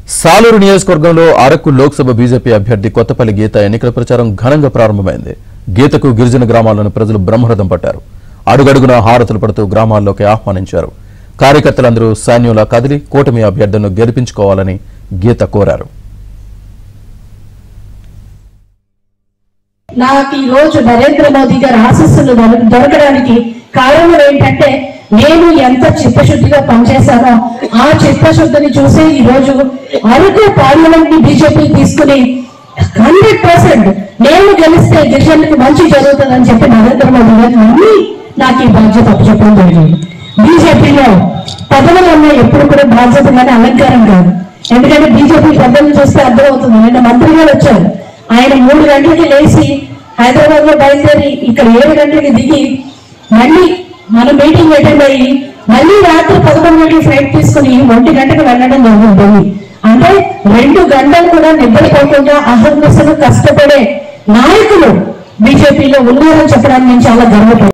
సాలూరు నియోజకవర్గంలో అరకు లోక్సభ బీజేపీ అభ్యర్థి కొత్తపల్లి గీత ఎన్నికల ప్రచారం ఘనంగా ప్రారంభమైంది గీతకు గిరిజన గ్రామాల్లోని ప్రజలు బ్రహ్మరథం పట్టారు అడుగడుగున హారతులు పడుతూ గ్రామాల్లోకి ఆహ్వానించారు కార్యకర్తలందరూ సైన్యంలా కదిలి కూటమి అభ్యర్థులను గెలిపించుకోవాలని గీత కోరారు నాకు ఈ రోజు నరేంద్ర మోదీ గారి ఆశస్సులు దొర- దొరకడానికి కారణం ఏంటంటే నేను ఎంత చిత్తశుద్ధిగా పనిచేశానో ఆ చిత్తశుద్ధిని చూసి ఈ రోజు అరకు పార్లమెంట్ ని బీజేపీ తీసుకుని హండ్రెడ్ పర్సెంట్ నేను గెలిస్తే గిరిజనులకు మంచి జరుగుతుందని చెప్పి నరేంద్ర మోదీ గారు నమ్మి నాకు ఈ బాధ్యత అప్పచెప్పడం జరిగింది బీజేపీలో పదవులు అన్న ఎప్పుడు కూడా బాధ్యత కానీ అలంకారం కాదు ఎందుకంటే బీజేపీ పెద్దలను చూస్తే అర్థమవుతుంది నిన్న మంత్రి గారు వచ్చారు ఆయన మూడు గంటలకి లేచి హైదరాబాద్ లో బయలుదేరి ఇక్కడ ఏడు గంటలకి దిగి మళ్ళీ మన మీటింగ్ అటెండ్ అయ్యి మళ్ళీ రాత్రి పదకొండు గంటల ఫ్లైట్ తీసుకుని ఒంటి గంటకు వెళ్ళడం జరుగుతుంది అంటే రెండు గంటలు కూడా నిద్రపోకుండా అహర్నిశలు కష్టపడే నాయకులు బీజేపీలో ఉన్నారని చెప్పడానికి నేను చాలా గర్వపడుతున్నాను